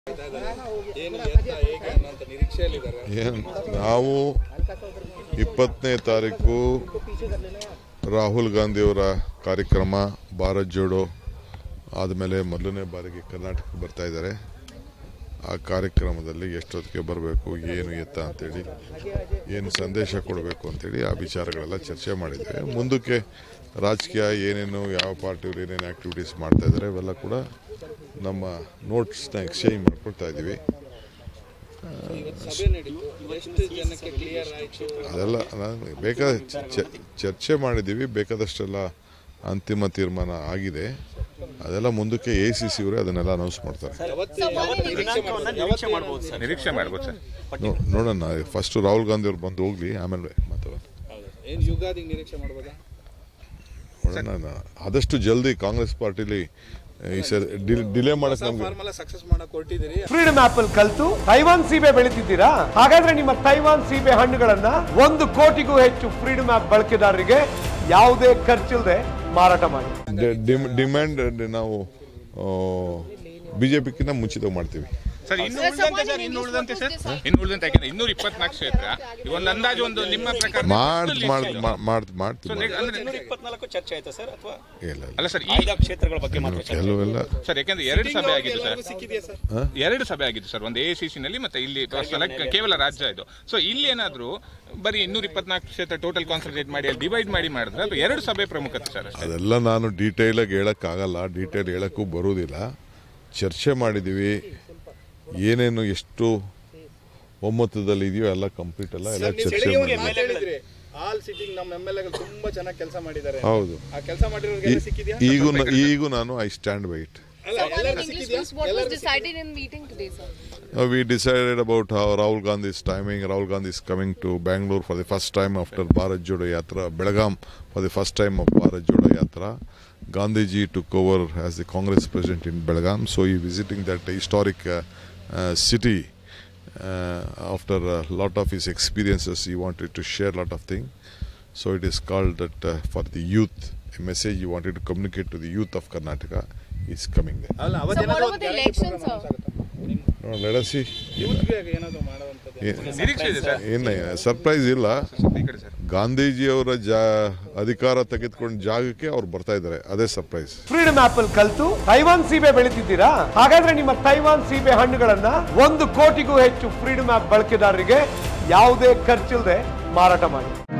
ಏನು ಎತ್ತ ಹೇಗೆ ಅನ್ನೋಂಥ ನಿರೀಕ್ಷೆಯಲ್ಲಿದ್ದಾರೆ ಏನು ನಾವು ಇಪ್ಪತ್ತನೇ ತಾರೀಕು ರಾಹುಲ್ ಗಾಂಧಿಯವರ ಕಾರ್ಯಕ್ರಮ ಭಾರತ್ ಜೋಡೋ ಆದಮೇಲೆ ಮೊದಲನೇ ಬಾರಿಗೆ ಕರ್ನಾಟಕಕ್ಕೆ ಬರ್ತಾ ಇದ್ದಾರೆ ಆ ಕಾರ್ಯಕ್ರಮದಲ್ಲಿ ಎಷ್ಟೊತ್ತಿಗೆ ಬರಬೇಕು ಏನು ಎತ್ತ ಅಂತೇಳಿ ಏನು ಸಂದೇಶ ಕೊಡಬೇಕು ಅಂತೇಳಿ ಆ ವಿಚಾರಗಳೆಲ್ಲ ಚರ್ಚೆ ಮಾಡಿದ್ದೇವೆ ಮುಂದಕ್ಕೆ ರಾಜಕೀಯ ಏನೇನು ಯಾವ ಪಾರ್ಟಿಯವರು ಏನೇನು ಆ್ಯಕ್ಟಿವಿಟೀಸ್ ಮಾಡ್ತಾ ಇದ್ದಾರೆ ಇವೆಲ್ಲ ಕೂಡ ನಮ್ಮ ನೋಟ್ಸ್ನ ಎಕ್ಸ್ಚೇಂಜ್ ಮಾಡ್ಕೊಳ್ತಾ ಇದ್ದೀವಿ ಇವತ್ತು ಸಭೆ ನಡೀತು ಎಷ್ಟು ಜನಕ್ಕೆ ಕ್ಲಿಯರ್ ಆಯಿತು ಅದೆಲ್ಲ ನಾನು ಬೇಕಾದ ಚ- ಚ- ಚರ್ಚೆ ಮಾಡಿದ್ದೀವಿ ಬೇಕಾದಷ್ಟೆಲ್ಲ ಅಂತಿಮ ತೀರ್ಮಾನ ಆಗಿದೆ ಅದೆಲ್ಲ ಮುಂದಕ್ಕೆ ಎ ಸಿ ಸಿ ಅವರೇ ಅದನ್ನೆಲ್ಲ ಅನೌನ್ಸ್ ಮಾಡ್ತಾರೆ ನಿರೀಕ್ಷೆ ಮಾಡ್ಬೋದು ಸರ್ ನಿರೀಕ್ಷೆ ಮಾಡ್ಬೋದು ಸರ್ ನೋ- ನೋಡೋಣ ಫಸ್ಟ್ ರಾಹುಲ್ ಗಾಂಧಿ ಅವ್ರು ಬಂದು ಹೋಗ್ಲಿ ಆಮೇಲೆ ಮಾತಾಡೋಣ ಏನು ಯುಗಾದಿಗೆ ನಿರೀಕ್ಷೆ ಮಾಡ್ಬೋದಾ ನೋಡೋಣ ನಾ- ಆದಷ್ಟು ಜಲ್ದಿ ಕಾಂಗ್ರೆಸ್ ಪಾರ್ಟಿಲಿ ಈ ಸರಿ ಡಿಲೇ ಮಾಡಕ್ ನಮ್ಗೆ ಫಾರ್ಮಲ್ಲ ಸಕ್ಸಸ್ ಮಾಡಕ್ ಹೊರಟಿದ್ದೀರಿ ಫ್ರೀಡಮ್ ಆಪ್ ಅಲ್ಲಿ ಕಲ್ತು ತೈವಾನ್ ಸೀಬೆ ಬೆಳಿತಿದ್ದೀರಾ ಹಾಗಾದ್ರೆ ನಿಮ್ಮ ತೈವಾನ್ ಸೀಬೆ ಹಣ್ಣುಗಳನ್ನ ಒಂದು ಕೋಟಿಗೂ ಹೆಚ್ಚು ಫ್ರೀಡಮ್ ಆಪ್ ಬಳಕೆದಾರರಿಗೆ ಯಾವುದೇ ಖರ್ಚಿಲ್ಲದೆ ಮಾರಾಟ ಮಾಡಿ ಡಿ- ಡಿಮ್- ಡಿಮ್ಯಾಂಡ್ ನಾವು ಬಿಜೆಪಿಗಿಂತ ಮುಂಚಿತವಾಗಿ ಮಾಡ್ತೀವಿ ಸರ್ ಇನ್ನು ಉಳಿದಂತೆ ಸರ್ ಇನ್ನು ಉಳಿದಂತೆ ಸರ್ ಇನ್ನು ಉಳಿದಂತೆ ಯಾಕೆಂದ್ರೆ ಇನ್ನೂರ ಇಪ್ಪತ್ನಾಲ್ಕು ಕ್ಷೇತ್ರ ಈ ಒಂದು ಅಂದಾಜು ಒಂದು ನಿಮ್ಮ ಪ್ರಕಾರ ಮಾಡ್ದು ಎಷ್ಟು ಮಾಡ್ದು list ಮಾಡ್ದು ಮಾಡ್ದು ಮಾಡ್ತೀವಿ ಸೊ ಮಾಡ್ತೀವಿ. ಅಂದ್ರೆ ಇನ್ನೂರ ಇಪ್ಪತ್ನಾಲ್ಕು ಚರ್ಚೆ ಆಯ್ತಾ ಸರ್ ಅಥವಾ ಇಲ್ಲ ಇಲ್ಲ. ಅಲ್ಲ ಸರ್ ಈ ಆಯ್ದ ಕ್ಷೇತ್ರಗಳ ಬಗ್ಗೆ ಮಾತ್ರ ಚರ್ಚೆ ಕೆಲವೆಲ್ಲ ಸರ್ ಯಾಕಂದ್ರೆ ಎರಡು ಸಭೆ ಆಗಿದ್ದು ಸರ್ ಎಲ್ಲರಿಗೂ ಸಿಕ್ಕಿದೆಯಾ ಸರ್ ಎರಡು ಸಭೆ ಆಗಿದ್ದು ಸರ್ ಒಂದು ಎ ಸಿ ನಲ್ಲಿ ಮತ್ತೆ ಇಲ್ಲಿ ಸ್ಥಳ ಕೇವಲ ರಾಜ್ಯ ಇದು ಸೊ ಇಲ್ಲಿ ಏನಾದ್ರು ಬರೀ ಇನ್ನೂರ ಇಪ್ಪತ್ನಾಲ್ಕು ಕ್ಷೇತ್ರ ಟೋಟಲ್ ಕಾನ್ಸಂಟ್ರೇಟ್ ಮಾಡಿ ಅಲ್ಲಿ ಡಿವೈಡ್ ಮಾಡಿ ಮಾಡಿದ್ರೆ ಅದು ಎರಡು ಸಭೆ ಪ್ರಮುಖತೆ ಸರ್ ಅಷ್ಟೇ ಅದೆಲ್ಲ ನಾನು ಡೀಟೇಲಾಗಿ ಹೇಳೋಕ್ಕಾಗಲ್ಲ ಡೀಟೇಲ್ ಹೇಳೋಕ್ಕೂ ಬರೋದಿಲ್ಲ ಚರ್ಚೆ ಮಾಡಿದ್ದೀವಿ ಏನೇನು ಎಷ್ಟು ಒಮ್ಮತದಲ್ಲಿ ಇದೆಯೋ ಎಲ್ಲ ಕಂಪ್ಲೀಟ್ ಎಲ್ಲ ಎಲ್ಲ ಚರ್ಚೆ ಮಾಡಿ ಹೇಳಿದ್ರಿ ಆಲ್ ಸಿಟಿಂಗ್ ನಮ್ಮ ಎಮ್ ಎಲ್ ಎಗಳು ತುಂಬಾ ಚೆನ್ನಾಗಿ ಕೆಲಸ ಮಾಡಿದ್ದಾರೆ ಹೌದು ಆ ಕೆಲಸ ಮಾಡಿರೋರಿಗೆ ಸಿಕ್ಕಿದ್ಯಾ ಈಗೂ ಈಗೂ ನಾನು ಐ ಸ್ಟ್ಯಾಂಡ್ ಬೈ ಇಟ್ ಅಲ್ಲ Sir, one in ಎಲ್ಲರಿಗೂ English, ಸಿಕ್ಕಿದ್ಯಾ please. What was decided in meeting today, sir? Uh, we decided about how Rahul Gandhi is timing. Rahul Gandhi is coming to Bangalore for the first time after Bharat Jodo Yatra. Belgaum for the first time of Bharat Jodo Yatra. Gandhiji took over as the Congress president in Belgaum, so he visiting that historic uh, uh, city. Uh, after a lot of his experiences, he wanted to share a lot of things. So it is called that uh, for the youth, a message he wanted to communicate to the youth of Karnataka is coming there. ಅಲ್ಲ So what about the elections, sir? No, let us see. ಯೂತ್ಗೆ ಏನಾದ್ರು ಮಾಡುವಂಥದ್ದು ಏ- ನಿರೀಕ್ಷೆ ಇದೆ sir ಏನು surprise ಇಲ್ಲ ಈ ಕಡೆ ಸರ್ ಗಾಂಧೀಜಿಯವರ ಜಾ ಅಧಿಕಾರ ತೆಗೆದುಕೊಂಡ ಜಾಗಕ್ಕೆ ಅವ್ರು ಬರ್ತಾ ಇದ್ದಾರೆ ಅದೇ ಸರ್ಪ್ರೈಸ್ ಫ್ರೀಡಮ್ ಆಪ್ ಅಲ್ಲಿ ಕಲ್ತು ತೈವಾನ್ ಸೀಬೆ ಬೆಳಿತಿದ್ದೀರಾ ಹಾಗಾದ್ರೆ ನಿಮ್ಮ ತೈವಾನ್ ಸೀಬೆ ಹಣ್ಣುಗಳನ್ನ ಒಂದು ಕೋಟಿಗೂ ಹೆಚ್ಚು ಫ್ರೀಡಮ್ ಆಪ್ ಬಳಕೆದಾರರಿಗೆ ಯಾವುದೇ ಖರ್ಚಿಲ್ಲದೆ ಮಾರಾಟ ಮಾಡಿ